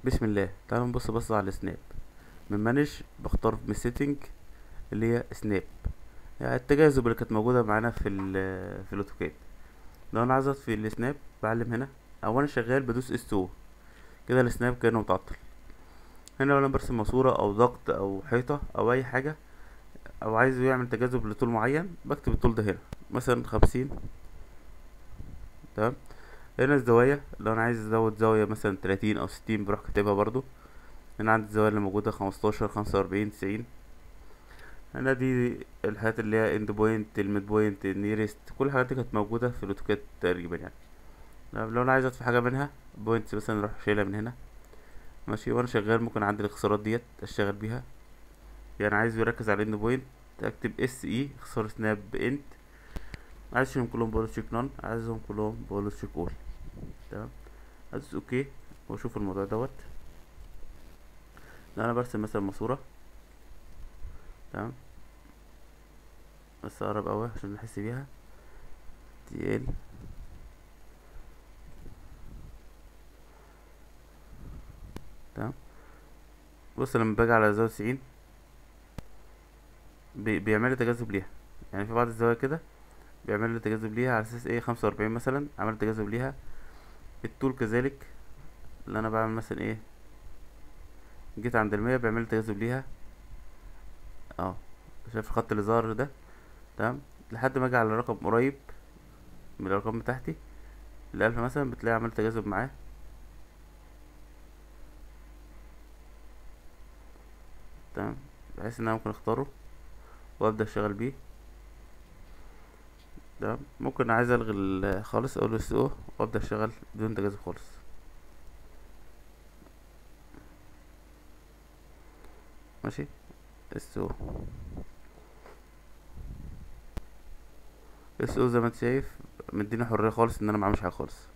بسم الله تعالوا نبص بص على السناب من مانج بختار من سيتنج اللي هي سناب يعني التجاذب اللي كانت موجوده معانا في ال في الاوتوكاد لو انا عايز اطفي السناب بعلم هنا او انا شغال بدوس اس او كده السناب كانه متعطل هنا لو انا برسم ماسوره او ضغط او حيطه او اي حاجه او عايزه يعمل تجاذب لطول معين بكتب الطول ده هنا مثلا خمسين تمام هنا الزوايا لو انا عايز ازود زاوية مثلا تلاتين او ستين بروح كاتبها برضو هنا عندي الزوايا اللي موجودة خمستاشر خمسة واربعين تسعين هنا دي الحاجات اللي هي اند بوينت الميد بوينت النيرست كل الحاجات دي كانت موجودة في الاوتوكاد تقريبا يعني طب لو انا عايز اطفي حاجة منها بوينتس مثلا اروح شايلها من هنا ماشي وانا شغال ممكن عندي الاختصارات ديت اشتغل بيها يعني عايز يركز على اند بوينت اكتب اس اي اختصار سناب انت عايزهم كلهم بقول تشيك نون عايزهم كلهم بقول تشيك اول تمام ادوس اوكي واشوف الموضوع دوت لو انا برسم مثلا ماسوره تمام بس اقرب اوي عشان نحس بيها تي ال تمام بص لما باجي على زاوية تسعين بي بيعمل لي تجاذب ليها يعني في بعض الزوايا كده بيعمل لي تجاذب ليها على اساس ايه خمسة واربعين مثلا عمل تجاذب ليها الطول كذلك اللي انا بعمل مثلا ايه جيت عند المية بيعمل لي تجاذب ليها اه شايف الخط اللي ظهر ده تمام لحد ما اجي على رقم قريب من الارقام بتاعتي الالف مثلا بتلاقي عمل تجاذب معاه تمام بحيث ان انا ممكن اختاره وابدا اشتغل بيه تمام ممكن عايز الغي ال- خالص اقول اس او وابدا اشتغل بدون تجاذب خالص ماشي اس او اس او زي ما انت شايف مديني حريه خالص ان انا ما اعملش حاجه خالص